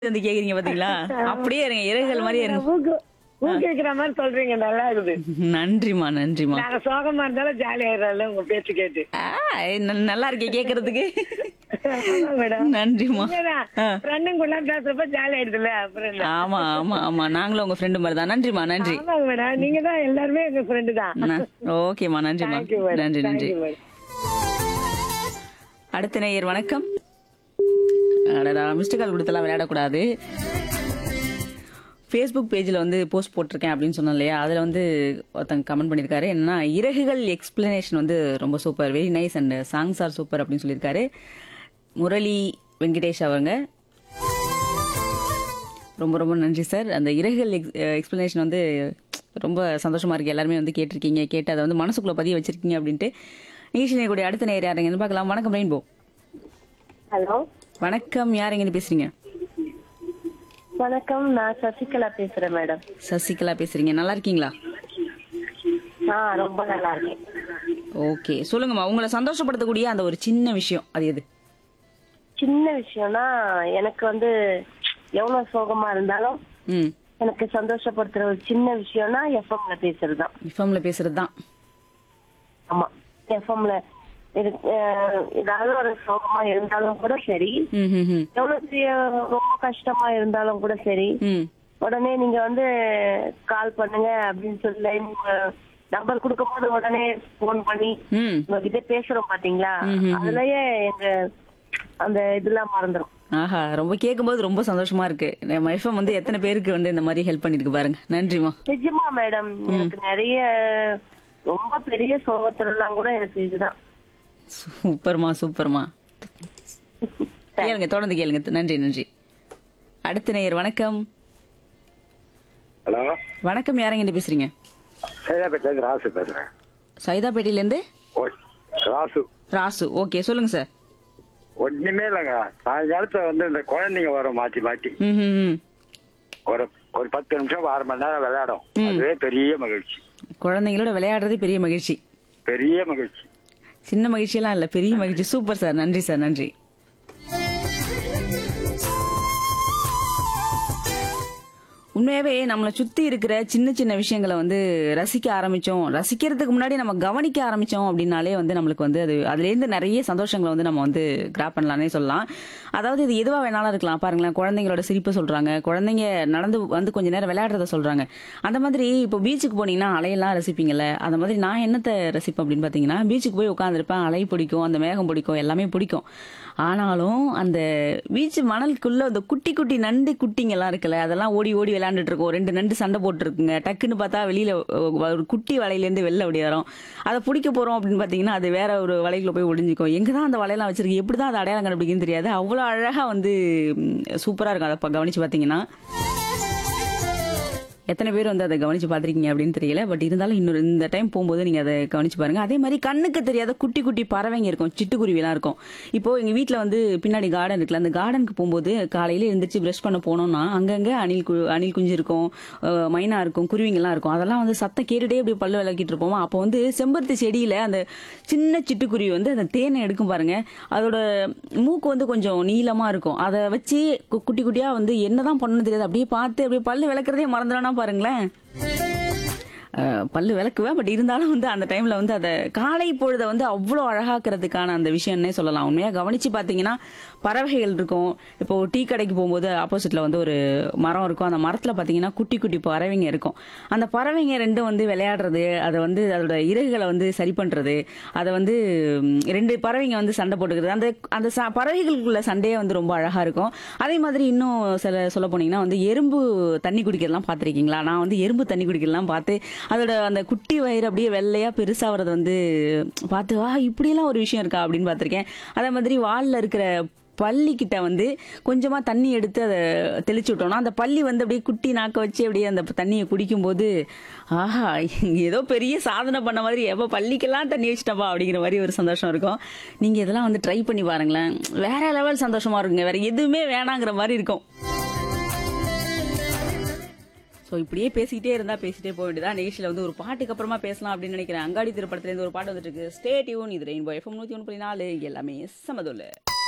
வந்து கேக்குறீங்க பாத்தீங்களா அப்படியே இருங்க இறகுகள் மாதிரியே இருங்க ஊக்கு ஊக்குவிக்கிற மாதிரி சொல்றீங்க நல்லா இருக்குது நன்றிமா நன்றிமா நாங்க சோகமா இருந்தாலும் ஜாலி ஆயிடுறோம்ல உங்க பேச்சு கேட்டு ஆ, நல்- நல்லா இருக்கே கேக்குறதுக்கு ஆமா மேடம் நன்றிமா ஆ. ஃப்ரெண்டுங்குள்ள பேசுறப்ப ஜாலி ஆயிடுதுல்ல அப்புறம் என்ன? ஆமா ஆமா ஆமா நாங்களும் உங்க ஃப்ரெண்டு மாதிரி தான் நன்றிமா நன்றி ஆமாங்க மேடம் நீங்க தான் எல்லாருமே எங்க ஃப்ரெண்டு தான் ந- ஓகேம்மா நன்றிமா தேங்க்யூ மேடம் நன்றி நன்றி தேங்க்யூ மேடம் அடுத்த நேயர் வணக்கம் அடடா மிஸ்டு கால் கொடுத்தெல்லாம் விளையாடக்கூடாது ஃபேஸ்புக் பேஜில் வந்து போஸ்ட் போட்டிருக்கேன் அப்படின்னு சொன்னேன் இல்லையா அதில் வந்து ஒருத்தங்க கமெண்ட் பண்ணியிருக்காரு என்னன்னா இறகுகள் எக்ஸ்பிளனேஷன் வந்து ரொம்ப super very nice and songs are super அப்படின்னு சொல்லியிருக்காரு முரளி வெங்கடேஷ் அவங்க ரொம்ப ரொம்ப நன்றி சார் அந்த இறகுகள் எக்ஸ்பிளனேஷன் வந்து ரொம்ப சந்தோஷமா இருக்கு எல்லாருமே வந்து கேட்டிருக்கீங்க கேட்டு அதை வந்து மனசுக்குள்ள பதிய வச்சிருக்கீங்க அப்படின்ட்டு நிகழ்ச்சி கூடிய அடுத்த நேரம் யாருங்கன்னு பார்க்கலாம் வணக்கம் ரெயின்போ ஹலோ வணக்கம் யாருங்கன்னு பேசுறீங்க வணக்கம் நான் சசிகலா பேசுறேன் மேடம் சசிகலா பேசுறீங்க நல்லா இருக்கீங்களா ஆ ரொம்ப நல்லா இருக்கேன் ஓகே சொல்லுங்கம்மா உங்களை சந்தோஷப்படுத்தக்கூடிய அந்த ஒரு சின்ன விஷயம் அது எது சின்ன விஷயம்னா எனக்கு வந்து எவ்வளவு சோகமா இருந்தாலும் ம் எனக்கு சந்தோஷப்படுத்துற ஒரு சின்ன விஷயம்னா எஃப்எம்ல பேசுறது தான் இஃபம்ல பேசுறது தான் ஆமா எஃப்எம்ல ஏதாவது ஒரு சோகமா இருந்தாலும் கூட சரி ம் ம் ம் எவ்வளவு பெரிய ரொம்ப கஷ்டமா இருந்தாலும் கூட சரி ம் உடனே நீங்க வந்து கால் பண்ணுங்க அப்படின்னு சொல்லி நம்பர் கொடுக்கும்போது உடனே போன் பண்ணி ம் உங்ககிட்ட பேசுறோம் பாத்தீங்களா ம்ஹும். அதுலயே எங்க அந்த இதெல்லாம் மறந்துடும் ஆஹா ரொம்ப கேட்கும்போது ரொம்ப சந்தோஷமா இருக்கு நம்ம எஃப்எம் வந்து எத்தனை பேருக்கு வந்து இந்த மாதிரி ஹெல்ப் பண்ணிருக்கு பாருங்க நன்றிமா நிஜமா மேடம் எனக்கு நிறைய ரொம்ப பெரிய சோகத்துலாம் கூட எனக்கு இதுதான் சூப்பர்மா சூப்பர்மா கேளுங்க தொடர்ந்து கேளுங்க நன்றி நன்றி அடுத்த நேயர் வணக்கம் ஹலோ வணக்கம் யாரங்க பேசுறீங்க சைதாப்பேட்டிலேருந்து ராசு பேசுறேன் சைதாப்பேட்டையில இருந்து ஓ ராசு ராசு ஓகே சொல்லுங்க சார் ஒண்ணுமே இல்லைங்க சாயங்காலத்துல வந்து இந்த குழந்தைங்க வரும் மாத்தி மாத்தி ம் ம், ம் ஒரு ஒரு பத்து நிமிஷம் அரை மணி நேரம் விளையாடும் அதுவே பெரிய மகிழ்ச்சி குழந்தைங்களோட விளையாடுறதே பெரிய மகிழ்ச்சி பெரிய மகிழ்ச்சி சின்ன மகிழ்ச்சியெல்லாம் இல்ல பெரிய மகிழ்ச்சி சூப்பர் சார் நன்றி சார் நன்றி உண்மையாவே நம்மளை சுத்தி இருக்கிற சின்ன சின்ன விஷயங்களை வந்து ரசிக்க ஆரம்பிச்சோம் ரசிக்கிறதுக்கு முன்னாடி நம்ம கவனிக்க ஆரம்பிச்சோம் அப்படின்னாலே வந்து நம்மளுக்கு வந்து அது அதுல இருந்து நிறைய சந்தோஷங்களை வந்து நம்ம வந்து கிராப் பண்ணலாம்னே சொல்லலாம் அதாவது இது எதுவா வேணாலும் இருக்கலாம் பாருங்களேன் குழந்தைங்களோட சிரிப்பு சொல்றாங்க குழந்தைங்க நடந்து வந்து கொஞ்ச நேரம் விளையாடுறத சொல்றாங்க அந்த மாதிரி இப்போ பீச்சுக்கு போனீங்கன்னா அலையெல்லாம் ரசிப்பீங்கல்ல அந்த மாதிரி நான் என்னத்தை ரசிப்பேன் அப்படின்னு பாத்தீங்கன்னா பீச்சுக்கு போய் உட்காந்துருப்பேன் அலை பிடிக்கும் அந்த மேகம் பிடிக்கும் எல்லாமே பிடிக்கும் ஆனாலும் அந்த பீச் மணலுக்குள்ள அந்த குட்டி குட்டி நண்டு குட்டிங்கெல்லாம் இருக்குல்ல அதெல்லாம் ஓடி ஓடி விளையாண்டுட்டு இருக்கோம் ரெண்டு நண்டு சண்டை போட்டுருக்குங்க டக்குன்னு பார்த்தா வெளியில அஹ், ஒரு குட்டி வலையிலேருந்து வெளில அப்படி வரும் அதை பிடிக்க போறோம் அப்படின்னு பார்த்தீங்கன்னா அது வேற ஒரு வலைக்குள்ள போய் ஒளிஞ்சிக்கும் எங்க தான் அந்த வலையெல்லாம் வச்சிருக்கு எப்படி தான் அதை அடையாளம் கண்டுபிடிக்குன்னு தெரியாது அவ்வளோ அழகா வந்து சூப்பரா இருக்கும் அதை ப- கவனிச்சு பார்த்தீங்கன்னா எத்தனை பேர் வந்து அதை கவனிச்சு பார்த்திருக்கீங்க அப்படின்னு தெரியல பட் இருந்தாலும் இன்னொரு இந்த டைம் போகும்போது நீங்க அதை கவனிச்சு பாருங்க அதே மாதிரி கண்ணுக்கு தெரியாத குட்டி குட்டி பறவைங்க இருக்கும் சிட்டுக்குருவிலாம் இருக்கும் இப்போ எங்க வீட்ல வந்து பின்னாடி கார்டன் இருக்குல்ல அந்த கார்டனுக்கு போகும்போது காலையில எழுந்திரிச்சு பிரஷ் பண்ண போனோம்னா அங்கங்க அணில் கு அணில் குஞ்சு இருக்கும் அஹ் மைனா இருக்கும் குருவிங்கெல்லாம் இருக்கும் அதெல்லாம் வந்து சத்தம் கேட்டுட்டே அப்படி பல்லு விளக்கிட்டு இருப்போம் அப்போ வந்து செம்பருத்தி செடியில அந்த சின்ன சிட்டுக்குருவி வந்து அந்த தேனை எடுக்கும் பாருங்க அதோட மூக்கு வந்து கொஞ்சம் நீளமா இருக்கும் அதை வச்சு கு- குட்டி குட்டியா வந்து என்னதான் பண்ணணும் தெரியாது அப்படியே பார்த்து அப்படியே பல்லு விளக்குறதே மறந்துடனா பாருங்களேன் அஹ் பல்லு விளக்குவேன் பட் இருந்தாலும் வந்து அந்த டைம்ல வந்து அதை காலை பொழுதை வந்து அவ்வளோ அழகாக்குறதுக்கான அந்த விஷயம்னே சொல்லலாம் உண்மையா கவனிச்சு பார்த்தீங்கன்னா பறவைகள் இருக்கும் இப்போ டீ கடைக்கு போகும்போது ஆப்போசிட்ல வந்து ஒரு மரம் இருக்கும் அந்த மரத்துல பார்த்தீங்கன்னா குட்டி குட்டி பறவைங்க இருக்கும் அந்த பறவைங்க ரெண்டும் வந்து விளையாடுறது அதை வந்து அதோட இறகுகளை வந்து சரி பண்றது அதை வந்து ம், ரெண்டு பறவைங்க வந்து சண்டை போட்டுக்கிறது அந்த அந்த ச- பறவைகளுக்குள்ள சண்டையே வந்து ரொம்ப அழகா இருக்கும் அதே மாதிரி இன்னும் சில சொல்ல போனீங்கன்னா வந்து எறும்பு தண்ணி குடிக்கிறதெல்லாம் பார்த்திருக்கீங்களா நான் வந்து எறும்பு தண்ணி குடிக்கிறதெல்லாம் பார்த்து அதோட அந்த குட்டி வயிறு அப்படியே வெள்ளையா பெருசாகிறத வந்து பார்த்து வா இப்படியெல்லாம் ஒரு விஷயம் இருக்கா அப்படின்னு பார்த்திருக்கேன் அதே மாதிரி வால்ல இருக்கிற பள்ளி கிட்ட வந்து கொஞ்சமா தண்ணி எடுத்து அதை தெளிச்சு விட்டோம்னா அந்த பள்ளி வந்து அப்படியே குட்டி நாக்க வச்சு அப்படியே அந்த தண்ணியை குடிக்கும்போது ஆஹா ஏதோ பெரிய சாதனை பண்ண மாதிரி எப்போ பள்ளிக்கெல்லாம் தண்ணி வச்சிட்டப்பா அப்படிங்கிற மாதிரி ஒரு சந்தோஷம் இருக்கும் நீங்க இதெல்லாம் வந்து ட்ரை பண்ணி பாருங்களேன் வேற லெவல் சந்தோஷமா இருக்குங்க வேற எதுவுமே வேணாங்கிற மாதிரி இருக்கும் ஸோ இப்படியே பேசிக்கிட்டே இருந்தா பேசிட்டே போக வேண்டியதா நிகழ்ச்சியில் வந்து ஒரு பாட்டுக்கு அப்புறமா பேசலாம் அப்படின்னு நினைக்கிறேன் அங்காடி திரைப்படத்துல இருந்து ஒரு பாட்டு வந்துட்டு இருக்கு ஸ்டே டியூன் இது ரெயின்போ எஃப்எம் நூத்தி ஒன்று புள்ளி நாலு எல்லாமே சமதுள்ள